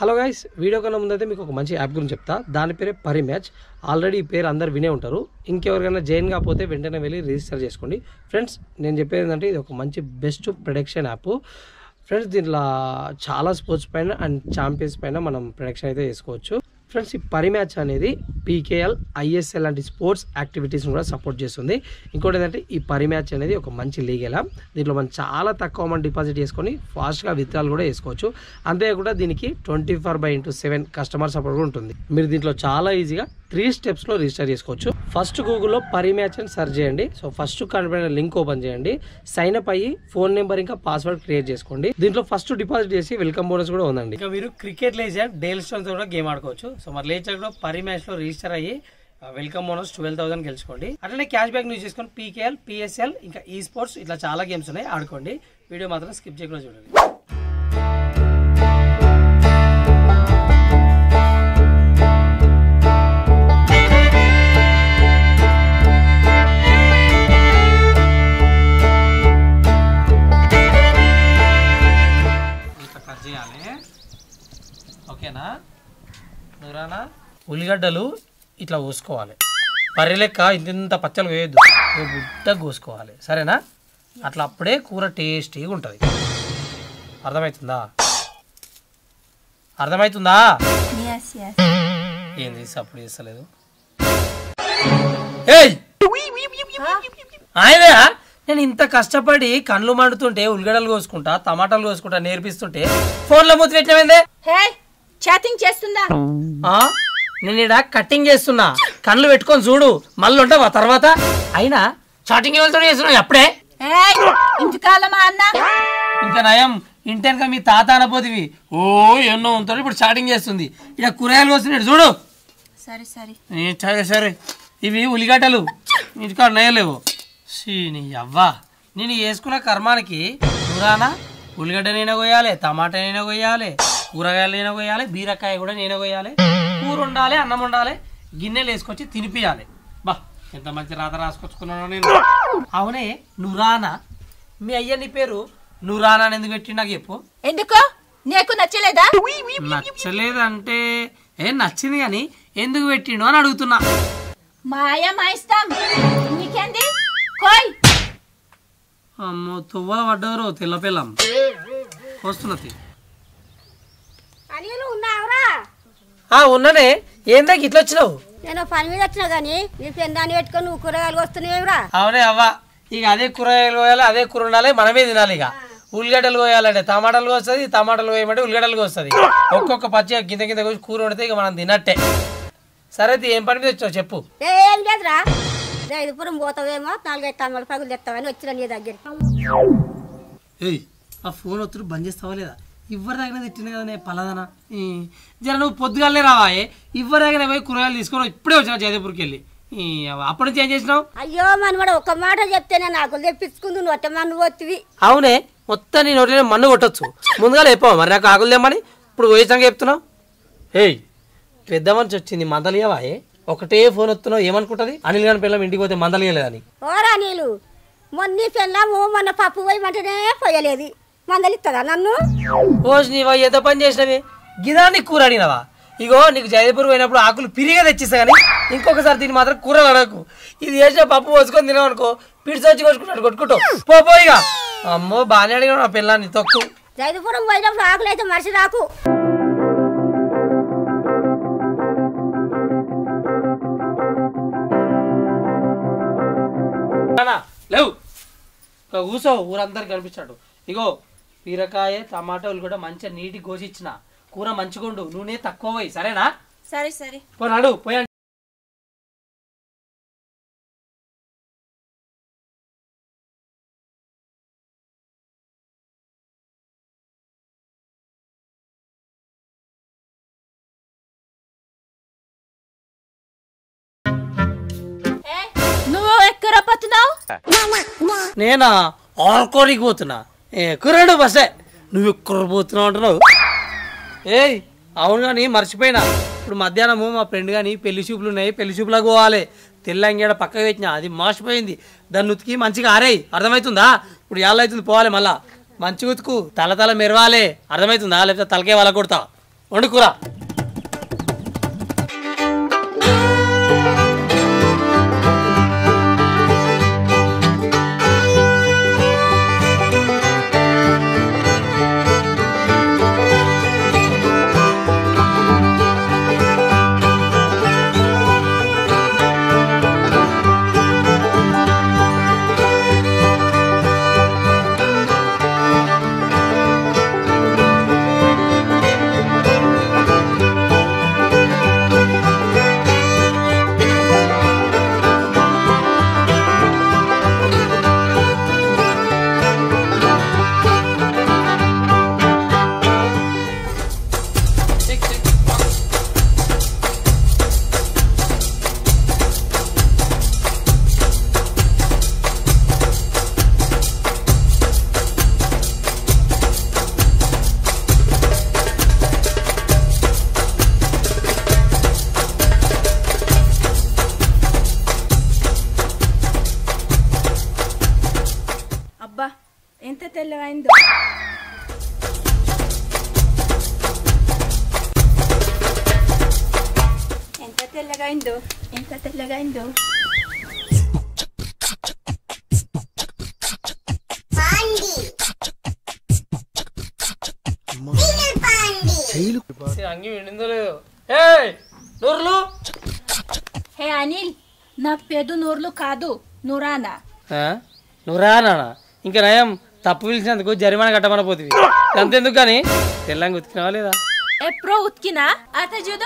Hello guys video కన్నా ముందైతే మీకు ఒక మంచి యాప్ గురించి చెప్తా దాని పేరే పరి మ్యాచ్ ఆల్రెడీ ఈ పేరు అందరు వినే ఉంటారు ఇంకెవరికైనా జైన్ కాకపోతే వెంటనే వెళ్ళి రిజిస్టర్ చేసుకోండి ఫ్రెండ్స్ నేను చెప్పేది ఏంటంటే ఇది ఒక మంచి బెస్ట్ ప్రొడక్షన్ యాప్ ఫ్రెండ్స్ దీంట్లో చాలా స్పోర్ట్స్ పైన అండ్ ఛాంపియన్స్ పైన మనం ప్రొడక్షన్ అయితే చేసుకోవచ్చు ఫ్రెండ్స్ ఈ పరి మ్యాచ్ అనేది పీకేఎల్ ఐఎస్ఎల్ లాంటి స్పోర్ట్స్ యాక్టివిటీస్ని కూడా సపోర్ట్ చేస్తుంది ఇంకోటి ఏంటంటే ఈ పరి మ్యాచ్ అనేది ఒక మంచి లీగల్ యాప్ దీంట్లో మనం చాలా తక్కువ అమౌంట్ డిపాజిట్ చేసుకొని ఫాస్ట్గా విత్డ్రాల్ కూడా వేసుకోవచ్చు అంతేకాకుండా దీనికి twenty four by into seven customer support కూడా ఉంటుంది మీరు దీంట్లో చాలా ఈజీగా త్రీ స్టెప్స్లో రిజిస్టర్ చేసుకోవచ్చు ఫస్ట్ గూగుల్లో పరి మ్యాచ్ అని సెర్చ్ చేయండి సో ఫస్ట్ కనబడిన లింక్ ఓపెన్ చేయండి సైన్ అప్ అయ్యి ఫోన్ నెంబర్ ఇంకా పాస్వర్డ్ క్రియేట్ చేసుకోండి దీంట్లో ఫస్ట్ డిపాజిట్ చేసి వెల్కమ్ బోనస్ కూడా ఉందండి ఇంకా మీరు క్రికెట్ లేజర్ డేల్ స్టోన్స్ కూడా గేమ్ ఆడుకోవచ్చు సో మరి లేచర్ కూడా పరి మ్యాచ్ లో రిజిస్టర్ అయ్యి వెల్కమ్ బోనస్ ట్వెల్వ్ థౌసండ్ గెలుచుకోండి అట్లనే క్యాష్ బ్యాక్ యూజ్ చేసుకొని పీకేఎల్ పిఎస్ఎల్ ఇంకా ఈ స్పోర్ట్స్ ఇట్లా చాలా గేమ్స్ ఉన్నాయి ఆడుకోండి వీడియో మాత్రం స్కిప్ చేయకుండా చూడండి ఇట్లా కట్ చేయాలి ఓకేనా నూరానా ఉల్లిగడ్డలు ఇట్లా కోసుకోవాలి పర్రె లెక్క ఇంత ఇంత పచ్చలు వేయద్దు గుడ్డ కోసుకోవాలి సరేనా అట్లా అప్పుడే కూర టేస్టీగా ఉంటుంది అర్థమవుతుందా అర్థమవుతుందా ఎస్ ఎస్ ఏంది సప్పుడు చేస్తలేదు ఏయ్ ఆయనే నేను ఇంత కష్టపడి కళ్ళు మండుతుంటే ఉల్లిగడ్డలు కోసుకుంటా టమాటాలు కోసుకుంటా నేర్పిస్తుంటే ఫోన్లో మూతి పెట్టినమైందే హే చాటింగ్ చేస్తుందా ఆ? నేను ఇక్కడ కట్టింగ్ చేస్తున్నా కళ్ళు పెట్టుకొని చూడు మళ్ళీ ఉంటావా తర్వాత అయినా చాటింగ్ ఎవరితో చేస్తున్నావు అప్పుడే హే ఇంటికాలమా అన్న ఇంకా నయం ఇంటెనక మీ తాత అనపోతివి ఓ ఎన్నో ఉంటారు ఇప్పుడు చాటింగ్ చేస్తుంది ఇక కూరగాయలు వస్తున్నాడు చూడు సరే సరే ఏ, సరే సరే ఇవి ఉల్లిగడ్డలు ఇంటికాడ నేయలేవు సీ నీ అవ్వా నేను వేసుకున్న కర్మానికి కూరానా ఉల్లిగడ్డ నేనే కొయ్యాలి టమాటా నేనే కొయ్యాలి కూరగాయలు నేనే కొయ్యాలి బీరకాయ కూడా నేనే కొయ్యాలి కూర ఉండాలి అన్నం ఉండాలి గిన్నెలు వేసుకొచ్చి తినిపియాలి బా ఎంత మంచి రాత రాసుకొచ్చుకున్నానో నేను అవునే నురానా మీ అయ్య నీ పేరు నురానా అని ఎందుకు పెట్టి నాకు చెప్పు ఎందుకు నీకు నచ్చలేదా నచ్చలేదంటే ఏ నచ్చింది కానీ ఎందుకు పెట్టిండు అని అడుగుతున్నా మాయ మా ఇష్టం నీకేంది కోయ్ అమ్మో తువ్వల పడ్డారు తెల్ల పిల్లం వస్తున్నది అనిలు ఉన్నావురా ఆ ఉన్ననే ఏందా ఇట్లా వచ్చినావు నేను పని మీద వచ్చినా గానీ నీ పెందాన్ని పెట్టుకొని నువ్వు కూరగాయలు వస్తున్నావురా అవునే అవ్వ ఇక అదే కూరగాయలు కోయాలి అదే కూర ఉండాలి మనమే తినాలి ఇక ఉల్లిగడ్డలు కోయాలంటే టమాటాలు వస్తుంది టమాటాలు కోయమంటే ఉల్లిగడ్డలు వస్తుంది ఒక్కొక్క పచ్చి గింత గింత కోసి కూర వండితే ఇక మనం తినట్టే సరే అయితే ఏం పని మీద వచ్చావు చెప్పు ఏం లేదురా రైతుపురం పోతావేమో నాలుగైదు టమాటాలు పగులు తెస్తావని వచ్చిన నీ దగ్గర ఏయ్ ఆ ఫోన్ ఒత్తుడు బంద్ చేస్తావా లేదా ఇవ్వరు తగిన తిట్టిన కదా నేను పలాదనా ఈ, జర నువ్వు పొద్దుగాలనే రావాయే ఇవ్వరు తగిన పోయి కూరగాయలు తీసుకొని ఇప్పుడే వచ్చిన జయదేపూర్కి వెళ్ళి ఈ, అప్పటి నుంచి ఏం చేసినావు అయ్యో మనమడ ఒక మాట చెప్తేనే నాకు తెప్పించుకుంది నువ్వు అట్ట మన పోతివి అవునే మొత్తం నీ నోటిలో మన్ను కొట్టొచ్చు ముందుగా చెప్పావు మరి నాకు ఆకులు తెమ్మని ఇప్పుడు పోయేసాక చెప్తున్నావు ఏయ్ పెద్ద మనిషి వచ్చింది మందలియవాయే ఒకటే ఫోన్ వస్తున్నావు ఏమనుకుంటుంది అనిల్ గారి పిల్లం ఇంటికి పోతే మందలియలేదని ఓరా నీళ్ళు మొన్న పెళ్ళాము మొన్న పప్పు పోయమంటేనే పోయలేదు మందలిస్తుందా నన్ను ఓ నీవా ఎంత పని చేసినవి గిదాన్ని కూర అడిగినవా ఇగో నీకు జయదేపూర్ పోయినప్పుడు ఆకులు పిరిగా తెచ్చిస్తా కానీ ఇంకొకసారి దీన్ని మాత్రం కూర అడగకు ఇది వేసిన పప్పు పోసుకొని తినావు అనుకో పిడిచి వచ్చి కొట్టుకుంటాడు కొట్టుకుంటావు పో పో ఇక అమ్మో బాగానే అడిగినావు నా పిల్లాన్ని తొక్కు జైదుపురం పోయినప్పుడు ఆకులు అయితే మనిషి రాకు నానా, లేవు ఇక కూసో ఊరందరికి కనిపించాడు ఇగో బీరకాయ టమాటోలు కూడా మంచిగా నీటి కోసిచ్చిన కూర మంచిగుండు నూనె తక్కువ పోయి సరేనా సరే సరే పోనాడు పోయా నువ్వు ఎక్కడ పోతున్నావు నేనా ఆల్కోరికి పోతున్నా ఏ కుర్రాడు బస్సే నువ్వు ఎక్కడ పోతున్నావు అంటున్నావు ఏయ్ అవును కానీ మర్చిపోయినా ఇప్పుడు మధ్యాహ్నము మా ఫ్రెండ్ కానీ పెళ్లి చూపులు ఉన్నాయి పెళ్లి చూపులకు పోవాలి తెల్లంగేడ పక్కకు పెట్టిన అది మాసిపోయింది దాన్ని ఉతికి మంచిగా ఆరేయి అర్థమవుతుందా ఇప్పుడు ఏళ్ళ అవుతుంది పోవాలి మళ్ళా మంచిగా ఉతుకు తల తల మెరవాలి అర్థమవుతుందా లేకపోతే తలకే వాళ్ళ కొడతా వండు కూర అబ్బా ఎంత తెల్లగా అయిందో ఎంత తెల్లగా అయిందో ఎంత తెల్లగా అయిందో అంగి విండిందో లేదో ఏయ్ నూరులు హే అనిల్ నా పెదు నూర్లు కాదు నురానా ఆ? నువ్వు రా నాన్న ఇంకా నయం తప్పు పిలిచినందుకు జరిమానా కట్టమని పోతుంది అంతెందుకు కానీ తెల్లంగా ఉతికినావా లేదా ఎప్పుడో ఉతికినా అత చూడు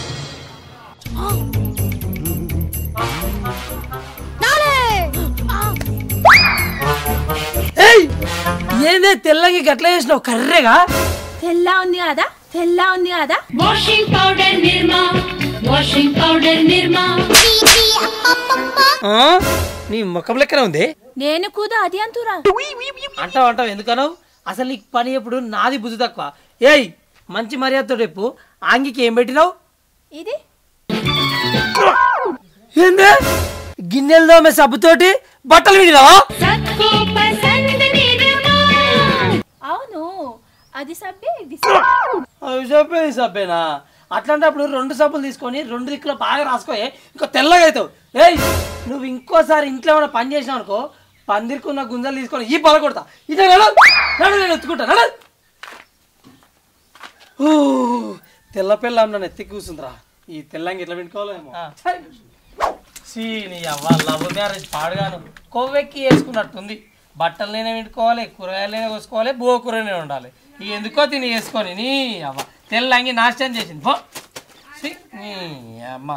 ఏయ్ ఏందే తెల్లంగి గట్ల చేసినావు కర్రెగా తెల్ల ఉంది కదా తెల్ల ఉంది కదా washing powder Nirma washing powder Nirma ఆ? నీ ముఖం లెక్కనే ఉంది నేను కూడా అది అంటురా అంటావు అంటావు ఎందుకనవు అసలు నీకు పని ఎప్పుడు నాది బుద్ధి తక్కువ ఏయ్ మంచి మర్యాదతో రేపు ఆంగికి ఏం పెట్టినావు ఇది ఏందే గిన్నెలు దోమే సబ్బుతోటి బట్టలు విడినావా సబ్కో పసంద్ నిర్మా అవును అది సబ్బే ఇది సబ్బే. అవి సబ్బే ఈ సబ్బేనా అట్లాంటప్పుడు రెండు సబ్బులు తీసుకొని రెండు దిక్కులో బాగా రాసుకోయే ఇంకో తెల్లగా అవుతావు ఏయ్ నువ్వు ఇంకోసారి ఇంట్లో ఏమైనా పని చేసినావు అనుకో పందిరికున్న గుంజలు తీసుకొని ఈ పొల కొడతా ఇదే నడు నడు నేను ఎత్తుకుంటా నడు ఊ, తెల్ల పిల్ల నన్ను ఎత్తి కూర్చుందిరా ఈ తెల్లంగి ఎట్లా పెట్టుకోవాలేమో సీ నీ అవ్వ లవ్ మ్యారేజ్ పాడుగాను కొవ్వెక్కి వేసుకున్నట్టుంది బట్టలు నేనే పెట్టుకోవాలి కూరగాయలు నేనే కోసుకోవాలి బువ్వ కూరనే ఉండాలి ఇక ఎందుకో తిని వేసుకొని నీ అవ్వ తెల్లంగి నాశనం చేసింది పో ఛీ, నీ అమ్మ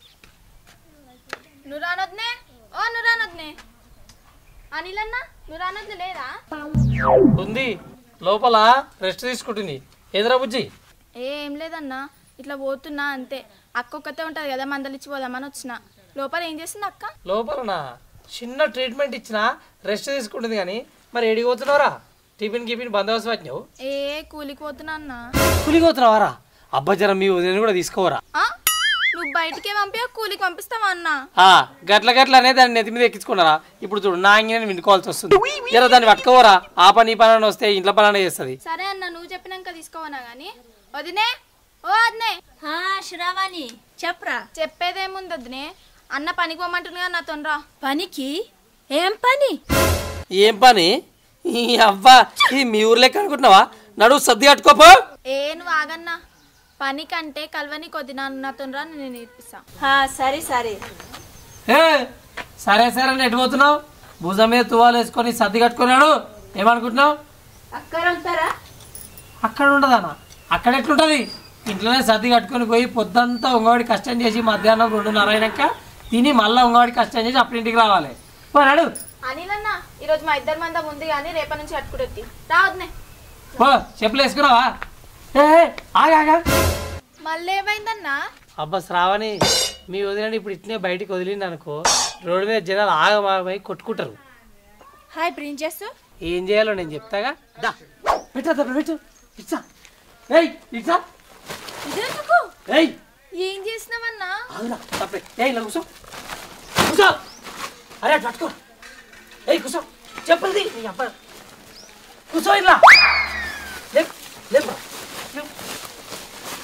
నువ్వు రానొద్దునే ఓ నువ్వు రానొద్దునే అనిల్ అన్న నువ్వు రానొద్దు లేదా ఉంది లోపల రెస్ట్ తీసుకుంటుంది ఎదురా బుజ్జి ఏ ఏం లేదన్నా ఇట్లా పోతున్నా అంతే అక్క ఒక్కతే ఉంటుంది కదా మందలిచ్చి పోదామని వచ్చిన లోపల ఏం చేస్తుంది అక్క లోపలనా చిన్న ట్రీట్మెంట్ ఇచ్చిన రెస్ట్ తీసుకుంటుంది కానీ మరి ఎడికి పోతున్నావురా టిఫిన్ గిఫిన్ బందోబస్తు వచ్చినావు ఏ కూలికి పోతున్నా అన్న కూలిపోతున్నావారా అబ్బా జర మీ ఉదయం కూడా తీసుకోవరా ఆ? నువ్వు బయటికే పంపి కూలికి పంపిస్తావా అన్న ఆ, గట్ల గట్ల అనే దాన్ని నెత్తి మీద ఎక్కించుకున్నారా ఇప్పుడు చూడు నా అంగి నేను వినుకోవాల్సి వస్తుంది జర దాన్ని పట్టుకోవరా ఆ పని ఈ పని అని వస్తే ఇంట్లో పని అనే చేస్తుంది సరే అన్న నువ్వు చెప్పినాక తీసుకోవనా గాని వదినే ఓ వదినే హా శ్రావణి చెప్పరా చెప్పేదేముంది వదినే అన్న పనికి పోమంటుందిగా నా తొండ్రా పనికి ఏం పని ఏం పని ఈ అవ్వా ఇది మీ ఊర్లోకి అనుకుంటున్నావా నడువు సర్ది కట్టుకోపో ఏ నువ్వు ఆగన్నా పని కంటే కలవని కొద్ది నా నా తొండ్రా నేను నేర్పిస్తా హా సరే సరే ఏ, సరే సరే అని ఎటు పోతున్నావు భుజం మీద తువాలు వేసుకొని సర్ది కట్టుకున్నాడు ఏమనుకుంటున్నావు అక్కడ ఉంటారా అక్కడ ఉండదన్న అక్కడ ఎట్లుంటది ఇంట్లోనే సర్ది కట్టుకొని పోయి పొద్దంతా ఉంగవాడి కష్టం చేసి మధ్యాహ్నం రెండున్నర అయినాక తిని మళ్ళీ ఉంగవాడి కష్టం చేసి అప్పుడు ఇంటికి రావాలి పోరాడు అనిల్ అన్న ఈరోజు మా ఇద్దరి మందం ఉంది కానీ రేపటి నుంచి కట్టుకుడెత్తి రా వదినే పో చెప్పులు వేసుకున్నావా ఏ ఏ, ఆగు, ఆగు, ఆగు. మళ్ళీ ఏమైందన్నా అబ్బా శ్రావణి మీ వదిలేని ఇప్పుడు ఇట్నే బయటికి వదిలింది అనుకో రోడ్డు మీద జనాలు ఆగమాగమై కొట్టుకుంటారు హాయ్ ప్రిన్సెస్ ఏం చేయాలో నేను చెప్తాగా దా పెట్టా తప్పుడు పెట్టు ఇచ్చా ఏయ్ ఇచ్చా ఇదెందుకు ఏయ్ ఏం చేసినావన్నా ఆగురా తప్పే ఏయ్ ఇలా కూర్చో కూర్చో అరే అటు పట్టుకో ఏయ్ కూర్చో చెప్పండి నీ అబ్బా కూర్చో ఇలా లేప్ లేప్ లేప్.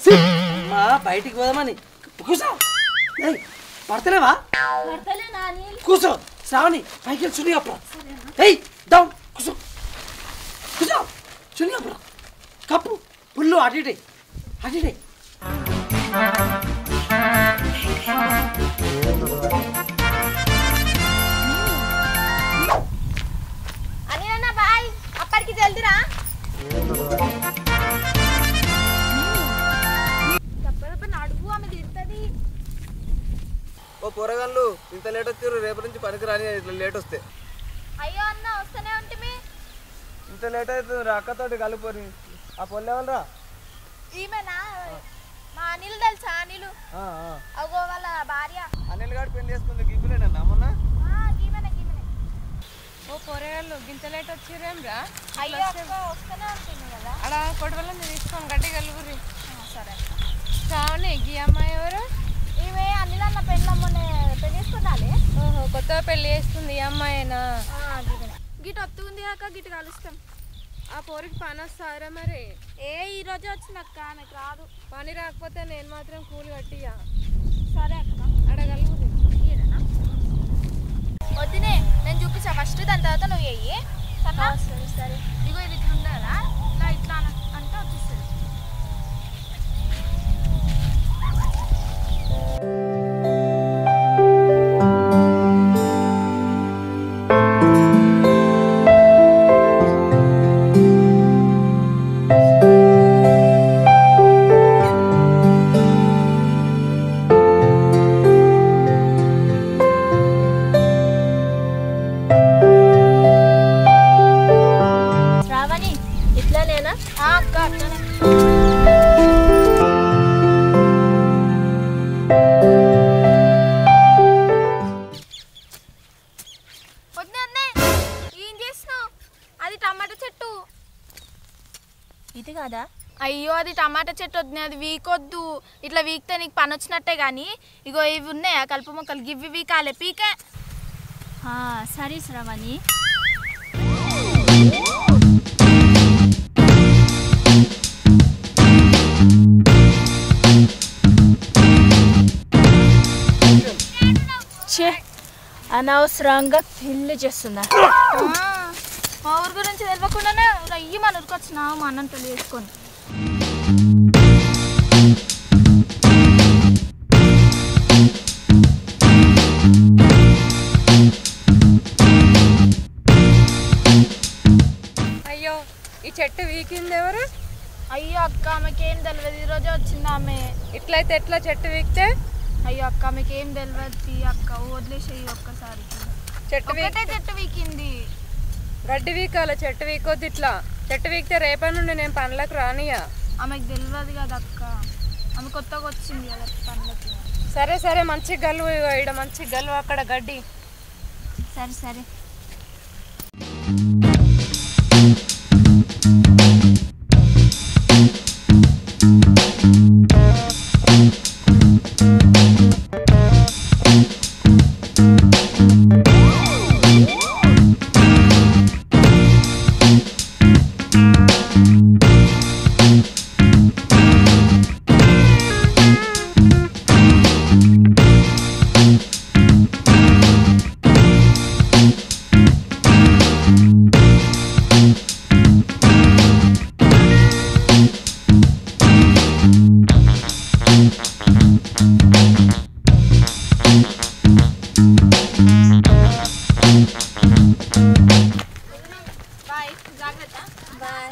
అమ్మా బయటికి పోదామని కూర్చో ఏయ్, పడతలేవా పడతలేనా అనిల్ కూర్చో శ్రావణి పైకి వెళ్ళి చున్నీ అప్పుడు ఏయ్ డౌన్ కూర్చో కూర్చో చున్నీ అప్పుడు కప్పు పుల్లు అటు ఇటు అటు ఇటు అని అన్న బాయ్ అక్కడికి జల్దిరా చెప్పరు అడుగు ఆమె తిడుతుంది ఓ పొరగాళ్ళు ఇంత లేట్ వచ్చారు రేపు నుంచి పనికి రాని ఇట్లా లేట్ వస్తే అయ్యో అన్న వస్తూనే ఉంటుంది ఇంత లేట్ అవుతుంది రా అక్కతోటి కలిపోని ఆ పొల్లెవరా ఈమెనా మా అనిల్ తెలుసా అనిలు అగో వాళ్ళ భార్య అనిల్ గారు పెళ్లి చేసుకుంది గిగ్గులేనన్నా మొన్న ఆ, ఈమెనే ఈమెనే ఓ పొరగాళ్ళు గింత లేట్ వచ్చిరేం రా అయ్యో అక్క వస్తూనే ఉంటుంది కదా అలా కొడవలని తీసుకొని గట్టి కలుగురి ఆ, సరే శ్రావణి గీ అమ్మాయి ఎవరు ఈమె అనిల్ అన్న పెళ్ళమ్మనే పెళ్లి చేసుకున్నాలి ఓహో కొత్తగా పెళ్లి చేస్తుంది ఈ అమ్మాయినా గిట్ వస్తుంది అక్క గిట్ కలుస్తాం ఆ పోరికి పని వస్తారా మరి ఏ ఈ రోజు వచ్చిన అక్క ఆమెకు రాదు పని రాకపోతే నేను మాత్రం కూలి కట్టియా సరే అక్క అడగలుగురి ఈయననా? వద్దునే నేను చూపించా ఫస్ట్ దాని తర్వాత నువ్వు వెయ్యి సరే సరే ఇగో ఇది ఇట్లా ఉండాలా ఇట్లా ఇట్లా అన- అంటే వచ్చేస్తుంది శ్రావణి ఇట్లానేనా అక్క అట్లనే వద్దు అన్నే ఏం చేస్తున్నావు అది టమాటా చెట్టు ఇది కాదా అయ్యో అది టమాటా చెట్టు వద్దు అది వీకొద్దు ఇట్లా వీక్తే నీకు పని వచ్చినట్టే కానీ ఇగో ఇవి ఉన్నాయా కలుపు మొక్కలు గివ్వి వీకాలే పీకే సరే శ్రవణి అనవసరంగా పెళ్లి చేస్తున్నా మా ఊరు గురించి తెలియకుండానే అయ్యి మన ఊరికి వచ్చిన మా అన్నని పెళ్లి చేసుకొని అయ్యో ఈ చెట్టు వీకింది ఎవరు అయ్యో అక్క ఆమెకేం తెలియదు ఈ రోజే వచ్చింది ఆమె ఇట్లయితే ఎట్లా చెట్టు వీకితే అయ్యో అక్క ఆమెకేం తెలియదు తీ అక్క వదిలేసేయి ఒక్కసారికి చెట్టు వీక్ ఒకటే చెట్టు వీకింది గడ్డి వీకాల చెట్టు వీకొద్దు ఇట్లా చెట్టు వీకితే రేపటి నుండి నేను పనులకు రానియా ఆమెకు తెలియదు కదా అక్క ఆమె కొత్తగా వచ్చింది కదా పనులకి సరే సరే మంచి గల్లు ఇక్కడ మంచి గల్లు అక్కడ గడ్డి సరే సరే బాయ్ జాగ్రత్త బాయ్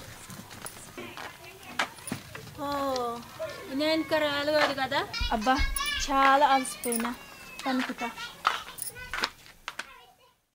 ఓ నేను కరగదు కదా అబ్బా చాలా అలసిపోయినా పనుకుతా